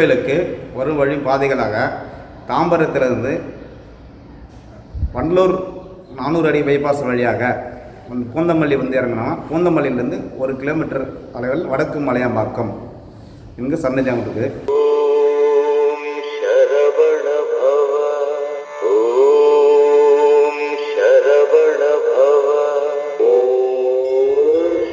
திருக்கோயிலுக்கு வரும் வழி பாதைகளாக தாம்பரத்திலிருந்து வண்டலூர் நானூறு அடி பைபாஸ் வழியாக வந்து பூந்தமல்லி வந்து இறங்கினோம் பூந்தமல்லியிலேருந்து ஒரு கிலோமீட்டர் அளவில் வடக்கு மலையாம்பாக்கம் இங்கு சன்னதியம் இருக்குது शरवण भव ॐ शरवण भव ॐ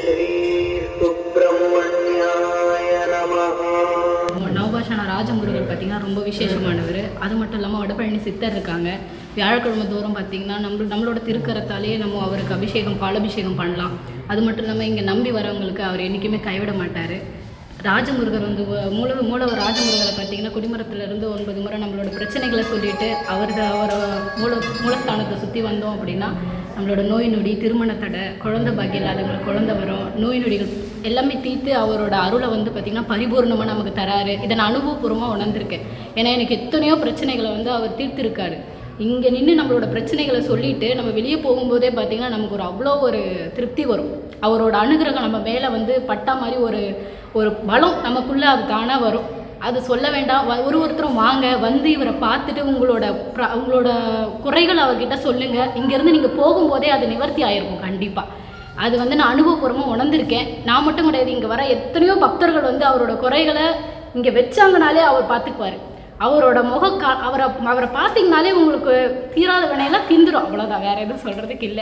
श्रीसुब्रह्मण्याय नमः நவபாஷான ராஜமுருகர் பார்த்தீங்கன்னா ரொம்ப விசேஷமானவர் அது மட்டும் இல்லாமல் வடபழனி சித்தர் இருக்காங்க வியாழக்கிழமை தோறும் பார்த்தீங்கன்னா நம்ம நம்மளோட திருக்கரத்தாலேயே நம்ம அவருக்கு அபிஷேகம் பாலாபிஷேகம் பண்ணலாம் அது மட்டும் இல்லாமல் இங்கே நம்பி வரவங்களுக்கு அவர் என்றைக்குமே கைவிட மாட்டார் ராஜமுருகர் வந்து வ- மூல மூலவர் ராஜமுருகரை பார்த்தீங்கன்னா குடிமரத்துல இருந்து ஒன்பது முறை நம்மளோட பிரச்சனைகளை சொல்லிட்டு அவரது அவர் மூல மூலஸ்தானத்தை சுற்றி வந்தோம் அப்படின்னா நம்மளோட நோய் நொடி திருமண தடை குழந்தை பாக்கியம் இல்லாதவங்களுக்கு குழந்தை வரும் நோய் நொடிகள் எல்லாமே தீர்த்து அவரோட அருளை வந்து பார்த்திங்கன்னா பரிபூர்ணமாக நமக்கு தராரு இதை நான் அனுபவபூர்வமாக உணர்ந்திருக்கேன் ஏன்னா எனக்கு எத்தனையோ பிரச்சனைகளை வந்து அவர் தீர்த்திருக்காரு இங்கே நின்று நம்மளோட பிரச்சனைகளை சொல்லிட்டு நம்ம வெளியே போகும்போதே பார்த்திங்கன்னா நமக்கு ஒரு அவ்வளோ ஒரு திருப்தி வரும் அவரோட அனுகிரகம் நம்ம மேலே வந்து பட்டா மாதிரி ஒரு ஒரு பலம் நமக்குள்ளே அது தானாக வரும் அது சொல்ல வேண்டாம் வ- ஒரு ஒருத்தரும் வாங்க வந்து இவரை பார்த்துட்டு உங்களோட ப்ர- உங்களோட குறைகள் அவர்கிட்ட சொல்லுங்கள் இங்கேருந்து நீங்கள் போகும்போதே அது நிவர்த்தி ஆயிருக்கும் கண்டிப்பாக அது வந்து நான் அனுபவபூர்வமாக உணர்ந்திருக்கேன் நான் மட்டும் கிடையாது இங்கே வர எத்தனையோ பக்தர்கள் வந்து அவரோட குறைகளை இங்கே வச்சாங்கனாலே அவர் பார்த்துக்குவார் அவரோட முக கா அவரை அவரை பார்த்தீங்கனாலே உங்களுக்கு தீராத வினையெல்லாம் தீந்துடும் அவ்வளோதான் வேற எதுவும் சொல்கிறதுக்கு இல்லை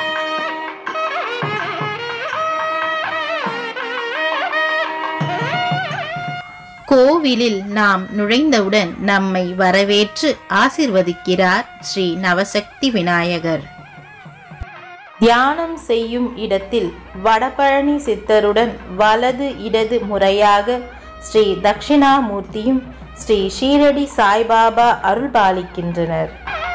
கோவிலில் நாம் நுழைந்தவுடன் நம்மை வரவேற்று ஆசிர்வதிக்கிறார் ஸ்ரீ நவசக்தி விநாயகர் தியானம் செய்யும் இடத்தில் வடபழனி சித்தருடன் வலது இடது முறையாக ஸ்ரீ தட்சிணாமூர்த்தியும் ஸ்ரீ ஷீரடி சாய்பாபா அருள்பாலிக்கின்றனர்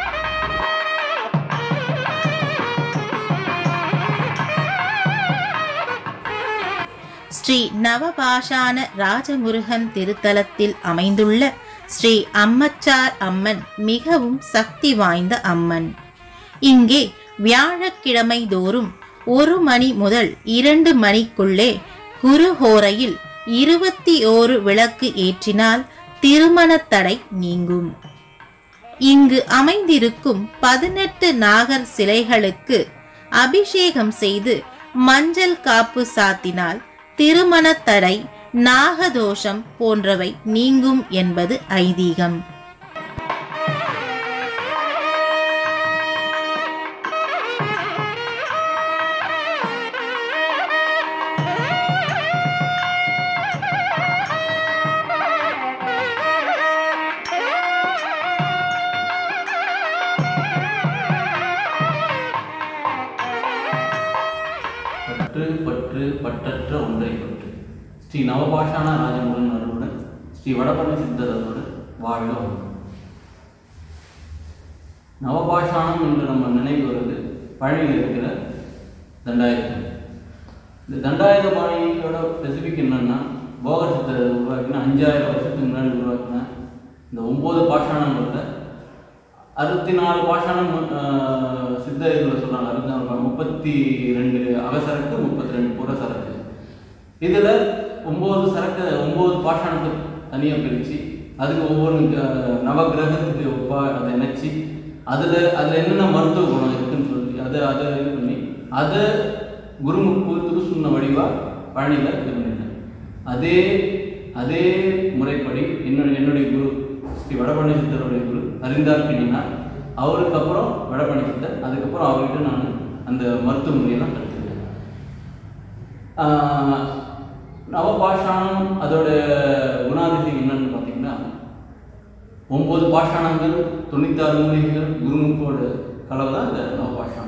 ஸ்ரீ நவபாஷான ராஜமுருகன் திருத்தலத்தில் அமைந்துள்ள ஸ்ரீ அம்மச்சார் அம்மன் மிகவும் சக்தி வாய்ந்த அம்மன் இங்கே வியாழக்கிழமை தோறும் ஒரு மணி முதல் இரண்டு மணிக்குள்ளே குருஹோரையில் இருபத்தி ஓரு விளக்கு ஏற்றினால் திருமணத் தடை நீங்கும் இங்கு அமைந்திருக்கும் பதினெட்டு நாகர் சிலைகளுக்கு அபிஷேகம் செய்து மஞ்சள் காப்பு சாத்தினால் திருமணத் தடை நாகதோஷம் போன்றவை நீங்கும் என்பது ஐதீகம் பற்று பற்று பற்றற்ற ஒன்றை பற்று ஸ்ரீ நவபாஷான ராஜமுருகன் அருளுடன் ஸ்ரீ வடபழனி சித்தர் அருளுடன் வாழ்க வளம் நவபாஷானம் என்று நம்ம நினைவு வருது பழனியில் இருக்கிற தண்டாயுதம் இந்த தண்டாயுதபாணியோட ஸ்பெசிஃபிக் என்னன்னா போகர் சித்தர் உருவாக்கின அஞ்சாயிரம் வருஷத்துக்கு முன்னாடி உருவாக்கின இந்த ஒம்பது பாஷாணங்கள்ல அறுபத்தி நாலு பாஷாணம் ஆஹ், சித்த இதில் சொல்கிறாங்க அறுபத்தி நாலு பா- முப்பத்தி ரெண்டு அகசரக்கு முப்பத்தி ரெண்டு புறசரக்கு இதில் ஒம்பது சரக்கு ஒம்பது பாஷாணத்தை தனியாக பிரித்து அதுக்கு ஒவ்வொரு க- நவகிரகத்துக்கு ஒப்பா அதை இணைச்சி அதில் அதில் என்னென்ன மருத்துவ குணம் இருக்குன்னு சொல்லி அதை அதை இது பண்ணி அதை குருமுப்பு திருசுண்ண வடிவாக பழனியில் இது பண்ணிட்டேன் அதே அதே முறைப்படி என்னுடைய என்னுடைய குரு ஸ்ரீ வடபழனி சித்தருடைய குரு அறிந்தார் பின்னினார் அவருக்கு அப்புறம் வடபழனி சித்தர் அதுக்கப்புறம் அவர்கிட்ட நான் அந்த மருத்துவ முறையெல்லாம் கற்றுக்கிட்டேன் ஆஹ் நவபாஷாணம் அதோட குணாதிசயம் என்னன்னு பார்த்தீங்கன்னா ஒம்பது பாஷாணங்கள் தொண்ணூத்தாறு மூலிகைகள் குருமுக்கோட கலவை தான் இந்த நவபாஷாணம்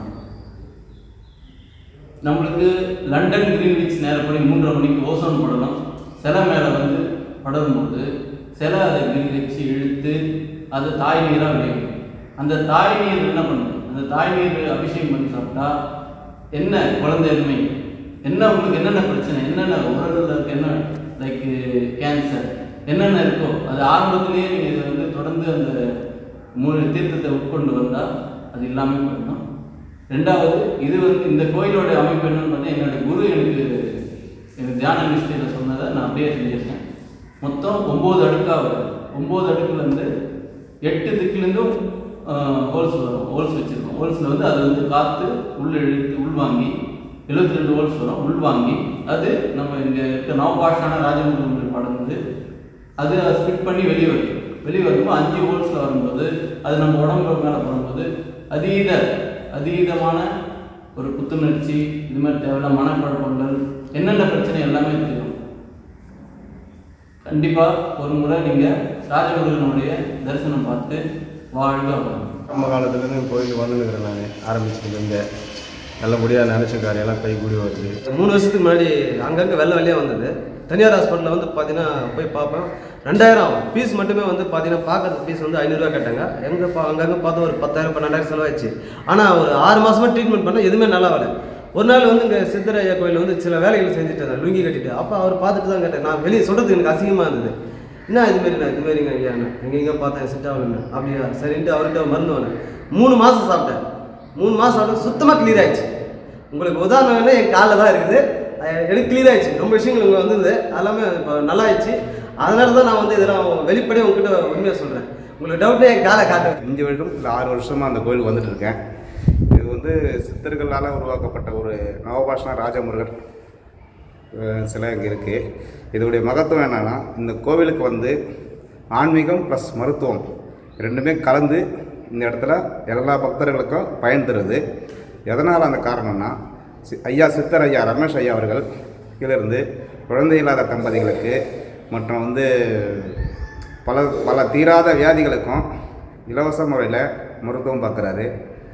நம்மளுக்கு லண்டன் கிரீன்விச் நேரப்படி மூன்றரை மணிக்கு ஓசோன் படலம் சிலை மேலே வந்து படரும்போது சிலை அதை கிரிவச்சு இழுத்து அது தாய் நீராக விளையும் அந்த தாய் நீர் என்ன பண்ணுது அந்த தாய் நீர் அபிஷேகம் பண்ணி சாப்பிட்டா என்ன குழந்தையின்மை என்ன உங்களுக்கு என்னென்ன பிரச்சனை என்னென்ன உடலில் இருக்க என்ன லைக் கேன்சர் என்னென்ன இருக்கோ அது ஆரம்பத்திலேயே நீங்கள் இதை வந்து தொடர்ந்து அந்த மூணு தீர்த்தத்தை உட்கொண்டு வந்தால் அது இல்லாமல் போயிடணும் ரெண்டாவது இது வந்து இந்த கோயிலோட அமைப்பு என்னன்னு பார்த்தா என்னோட குரு எனக்கு எனக்கு தியான நிஷ்டையில் சொன்னதை நான் அப்படியே செஞ்சுருக்கேன் மொத்தம் ஒம்பது அடுக்காக வருது ஒம்பது அடுக்குலேருந்து எட்டு திக்குலேருந்தும் ஹோல்ஸ் வரும் ஹோல்ஸ் வச்சுருக்கோம் ஹோல்ஸில் வந்து அது வந்து காற்று உள்ள இழுத்து உள்வாங்கி எழுபத்தி ரெண்டு ஹோல்ஸ் வரும் உள்வாங்கி அது நம்ம இங்கே இருக்க நவபாஷான ராஜமுருகன் படம் வந்து அது ஸ்பிட் பண்ணி வெளியே வருது வெளியே வரும்போது அஞ்சு ஹோல்ஸில் வரும்போது அது நம்ம உடம்புல மேலே படும்போது அதீத அதீதமான ஒரு புத்துணர்ச்சி இது மாதிரி தேவையில்ல மனக்குழப்பங்கள் என்னென்ன பிரச்சனை எல்லாமே தெரியும் கண்டிப்பாக ஒரு முறை நீங்கள் ராஜமுருகனுடைய தரிசனம் பார்த்து வாழ்க வளம் நம்ம காலத்துலேருந்து கோயிலுக்கு வந்துருக்கிறேன் நான் ஆரம்பிச்சதுலேருந்து நல்லபடியாக நினச்ச காரியெல்லாம் கை கூடி வருது மூணு வருஷத்துக்கு முன்னாடி அங்கங்கே வெள்ளை வெள்ளையாக வந்தது தனியார் ஹாஸ்பிட்டலில் வந்து பார்த்தீங்கன்னா போய் பார்ப்பேன் ரெண்டாயிரம் ஆகும் ஃபீஸ் மட்டுமே வந்து பார்த்தீங்கன்னா பார்க்கறது ஃபீஸ் வந்து ஐநூறுரூவா கேட்டாங்க எங்கே பா அங்கங்கே பார்த்தா ஒரு பத்தாயிரம் பன்னெண்டாயிரம் செலவாச்சு ஆனால் ஒரு ஆறு மாதமாக ட்ரீட்மெண்ட் பண்ணால் எதுவுமே நல்லா வரல ஒரு நாள் வந்து இங்கே சித்தரையா கோயில் வந்து சில வேலைகள் செஞ்சுட்டு இருந்தேன் லுங்கி கட்டிட்டு அப்போ அவர் பார்த்துட்டு தான் கேட்டேன் நான் வெளியே சொல்கிறதுக்கு எனக்கு அசிங்கமாக இருந்தது என்ன இதுமாரி நான் இதுமாரிங்க ஐயா எங்கே எங்கே பார்த்தேன் செட் ஆகலன்னு அப்படியா சரின்ட்டு அவர்கிட்ட மருந்து வாங்கினேன் மூணு மாதம் சாப்பிட்டேன் மூணு மாதம் சாப்பிட்டு சுத்தமாக கிளியர் ஆயிடுச்சு உங்களுக்கு உதாரணம் வேணா என் காலில் தான் இருக்குது அஹ் எனக்கு கிளியர் ஆயிடுச்சு ரொம்ப விஷயங்கள் இங்கே வந்தது எல்லாமே இப்போ நல்லா ஆயிடுச்சு அதனால தான் நான் வந்து இதெல்லாம் வெளிப்படையாக உங்ககிட்ட உண்மையாக சொல்கிறேன் உங்களுக்கு டவுட்னா என் காலை காட்டுறேன் அஞ்சு வருடம் இல்லை ஆறு வருஷமாக அந்த கோயிலுக்கு வந்துட்டு இருக்கேன் இது வந்து சித்தர்களால் உருவாக்கப்பட்ட ஒரு நவபாஷண ராஜமுருகன் அஹ், சிலை இங்கே இருக்குது இதோடைய மகத்துவம் என்னன்னா இந்த கோவிலுக்கு வந்து ஆன்மீகம் ப்ளஸ் மருத்துவம் ரெண்டுமே கலந்து இந்த இடத்துல எல்லா பக்தர்களுக்கும் பயன் தருது எதனால் அந்த காரணம்னா சி- ஐயா சித்தர் ஐயா ரமேஷ் ஐயா அவர்கள் இதிலிருந்து குழந்தை இல்லாத தம்பதிகளுக்கு மற்றும் வந்து பல பல தீராத வியாதிகளுக்கும் இலவச முறையில் மருத்துவம் பார்க்குறாரு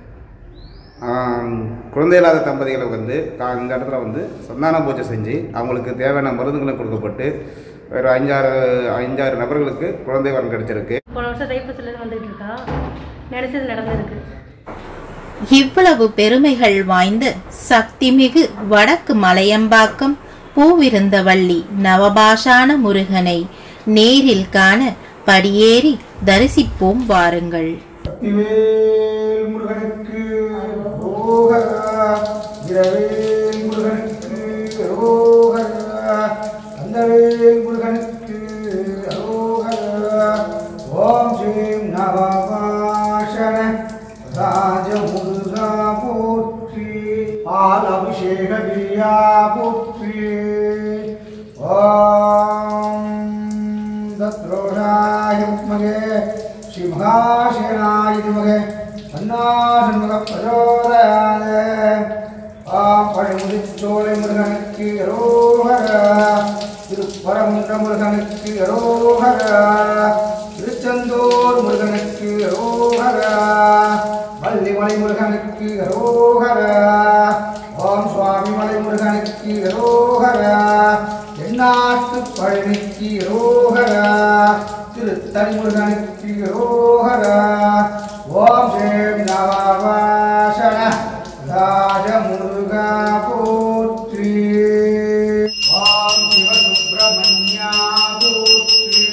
குழந்தை இல்லாத தம்பதிகளுக்கு வந்து கா- இந்த இடத்துல வந்து சந்தான பூஜை செஞ்சு அவங்களுக்கு தேவையான மருந்துகளும் கொடுக்கப்பட்டு ஒரு அஞ்சாறு அஞ்சாறு நபர்களுக்கு குழந்தை வரம் கிடைச்சிருக்கு போன வருஷம் தைப்பூசத்துலேருந்து வந்துகிட்டு இருக்கா நினச்சது நடந்திருக்கு இவ்வளவு பெருமைகள் வாய்ந்த சக்திமிகு வடக்கு மலையம்பாக்கம் பூவிருந்தவள்ளி நவபாஷான முருகனை நேரில் காண படியேறி தரிசிப்போம் வாருங்கள் சக்திவேல் முருகனுக்கு ரோகரா இரவேல் முருகனுக்கு ரோகரா கந்தவேல் முருகனுக்கு ரோகரா ஓம் ஸ்ரீம் நவபாஷண ராஜமுருகா போற்றி பால் அபிஷேக பிரியா போற்றி ஓம் தத்ரோஷாய வித்மகே சிம்ஹாசனாய வித்மகே அன்னாசன்முக பிரச்சோதயாத பழமுதிச்சோலை முருகனுக்கு ரோகரா திருப்பரங்குன்ற முருகனுக்கு ரோகரா திருச்செந்தூர் முருகனுக்கு ரோகரா வள்ளிமலை முருகனுக்கு ரோகரா ஓம் சுவாமி மலை முருகனுக்கு ரோகரா எந்நாட்டு பழனிக்கு ரோகரா திருத்தணி முருகனுக்கு ரோகரா ஓம் சேம் நவாசன ராஜமுருகா போற்றி ஓம் சிவசுப்பிரமணியா போற்றி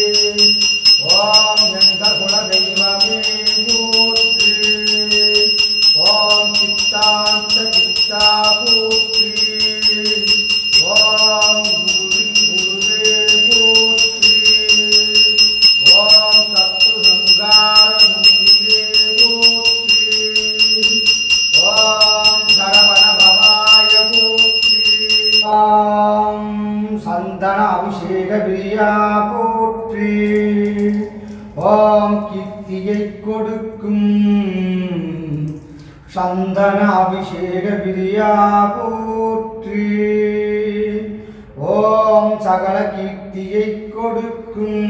ஓம் எங்கள் குல தெய்வமே போற்றி ஓம் சித்தாந்த சித்தா போற்றி ஓம் குருவின் குருவே போற்றி ஓம் சத்து சங்கார மூர்த்தியே போற்றி ஓம் சரவண பவாய போற்றி ஓம் சந்தன அபிஷேக பிரியா போற்றி ஓம் கீர்த்தியை கொடுக்கும் சந்தன அபிஷேக பிரியா போற்றி ஓம் சகல கீர்த்தியை கொடுக்கும்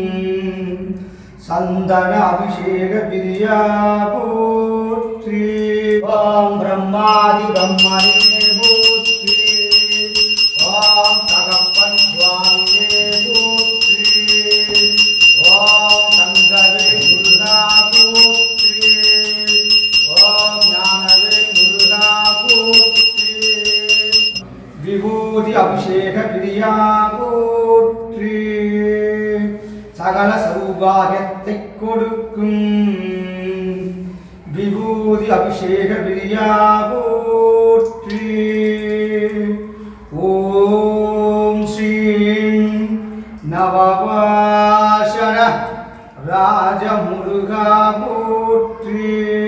சந்தன அபிஷேக பிரியா போற்றி ஓம் பிரம்மாதி பிரம்மனே போற்றி ஓம் தகப்பன் சுவாமியே போற்றி ஓம் தங்கவே முருகா போற்றி ஓம் ஞானவே முருகா போற்றி விபூதி அபிஷேக பிரியா போற்றி சகல சௌபாகியத்தை கொடுக்கும் விபூதி அபிஷேக பிரியா போற்றி ஓம் ஸ்ரீம் நவ ராஜமுருகா போற்றி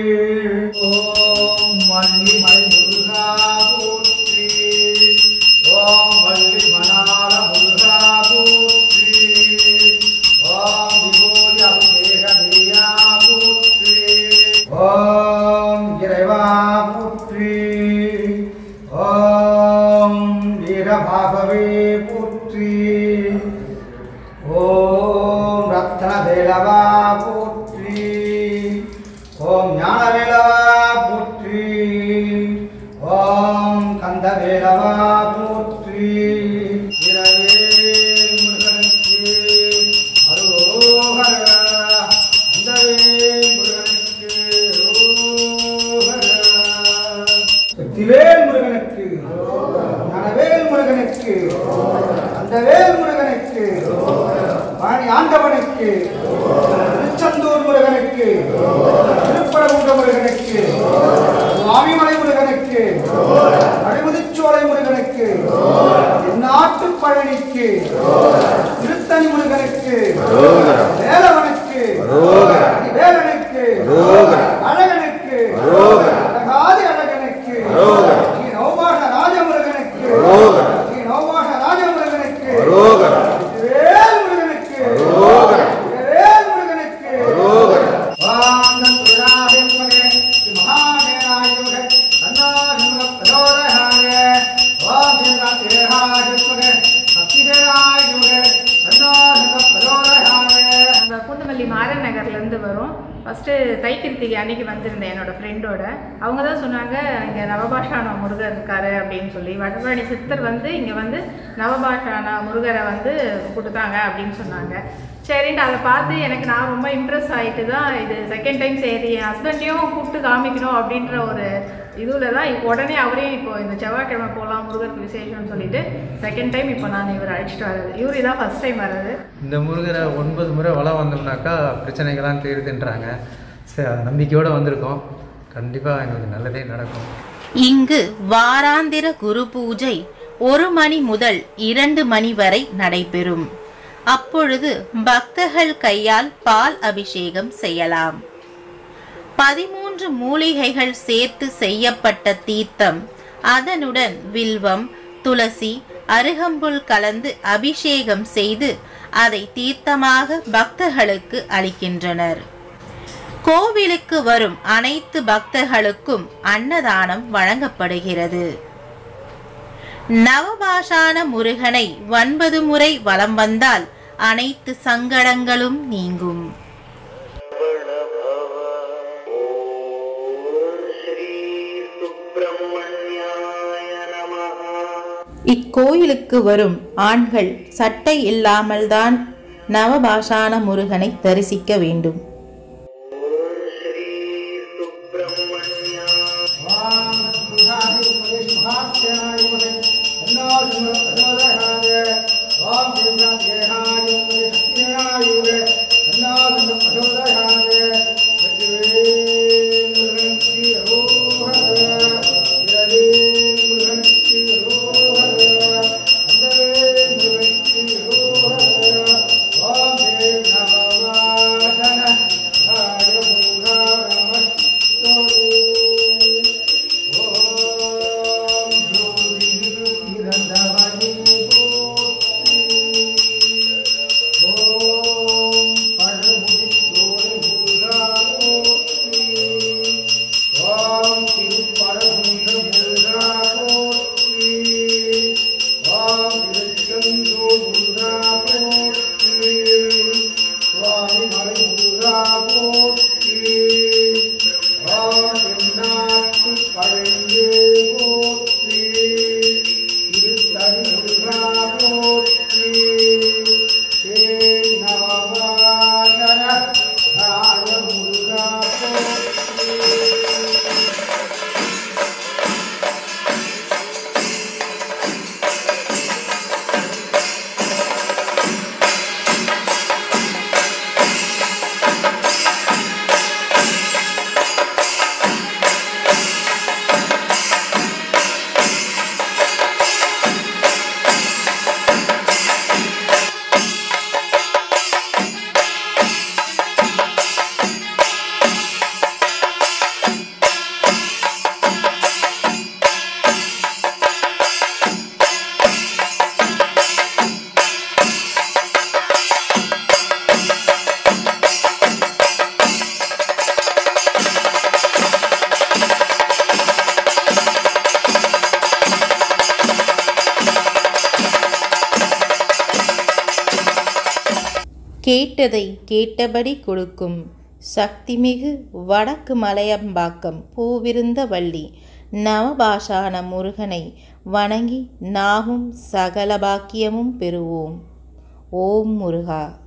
ஓம் வள்ளிமலை முருகா போற்றி ஓம் வள்ளி மணால முருகா போற்றி ஓம் விபூதி அபிஷேக பிரியா போற்றி ஓம் இறைவா போற்றி ஓம் வீரபாகவே போற்றி ஓம் ரத்னவேலவா போற்றி ஓம் ஞானவேலவா போற்றி ஓம் கந்தவேலவா போற்றி இரவே முருகனுக்கு அரோகர அந்தவே முருகனுக்கு அரோகர வெற்றிவேல் முருகனுக்கு ஞானவேல் முருகனுக்கு அந்த வேல் முருகனுக்கு பழனி ஆண்டவனுக்கு திருச்செந்தூர் முருகனுக்கு திருப்பரங்குன்ற முருகனுக்கு சுவாமிமலை முருகனுக்கு அழிமுதிச்சோலை முருகனுக்கு நாட்டு பழனிக்கு திருத்தணி முருகனுக்கு வேலவனுக்கு வேலனுக்கு அழகனுக்கு அழகாதி அழகனுக்கு ஸ்ரீ நவபாஷ ராஜமுருகனுக்கு ஸ்ரீ நவபாஷ ராஜமுருகனுக்கு வேல் முருகனுக்கு வேல் முருகனுக்கு வாந்தம் துராஹிமகே ஸ்ரீ மகாமேனாயுகே தன்னாதிமுக பிரயோதயாய ஓம் சிவராத்திரேகாயுகே சக்திதேயாயுகே தன்னாதிமுக பிரயோதயாய நம்ம பூந்தமல்லி மாறன் நகர்லேருந்து வரும் ஃபஸ்ட்டு தைக்கிருத்திகை அன்னைக்கு வந்திருந்தேன் என்னோட ஃப்ரெண்டோட அவங்க தான் சொன்னாங்க இங்கே நவபாஷான முருகர் இருக்காரு அப்படின்னு சொல்லி வடபழனி சித்தர் வந்து இங்கே வந்து நவபாஷான முருகரை வந்து கொடுத்தாங்க அப்படின்னு சொன்னாங்க சரின்ட்டு அதை பார்த்து எனக்கு நான் ரொம்ப இம்ப்ரெஸ் ஆகிட்டு தான் இது செகண்ட் டைம் சரி என் ஹஸ்பண்டையும் கூப்பிட்டு காமிக்கணும் அப்படின்ற ஒரு இதுவில் தான் உடனே அவரையும் இப்போ இந்த செவ்வாய்க்கிழமை போகலாம் முருகருக்கு விசேஷம்னு சொல்லிட்டு செகண்ட் டைம் இப்போ நான் இவர் அழைச்சிட்டு வர்றது இவர் இதான் ஃபஸ்ட் டைம் வர்றது இந்த முருகரை ஒன்பது முறை வளம் வந்தோம்னாக்கா பிரச்சனைகள்லாம் தீருதுன்றாங்க சரி அது நம்பிக்கையோடு வந்திருக்கோம் கண்டிப்பாக எங்களுக்கு நல்லதே நடக்கும் இங்கு வாராந்திர குரு பூஜை ஒரு மணி முதல் இரண்டு மணி வரை நடைபெறும் அப்பொழுது பக்தர்கள் கையால் பால் அபிஷேகம் செய்யலாம் பதிமூன்று மூலிகைகள் சேர்த்து செய்யப்பட்ட தீர்த்தம் அதனுடன் வில்வம் துளசி அருகம்புல் கலந்து அபிஷேகம் செய்து அதை தீர்த்தமாக பக்தர்களுக்கு அளிக்கின்றனர் கோவிலுக்கு வரும் அனைத்து பக்தர்களுக்கும் அன்னதானம் வழங்கப்படுகிறது நவபாஷான முருகனை ஒன்பது முறை வலம் வந்தால் அனைத்து சங்கடங்களும் நீங்கும் இக்கோயிலுக்கு வரும் ஆண்கள் சட்டை இல்லாமல்தான் நவபாஷான முருகனை தரிசிக்க வேண்டும் கேட்டதை கேட்டபடி கொடுக்கும் சக்திமிகு வடக்கு மலையம்பாக்கம் பூவிருந்த வள்ளி நவபாஷான முருகனை வணங்கி நாமும் சகல பாக்கியமும் பெறுவோம் ஓம் முருகா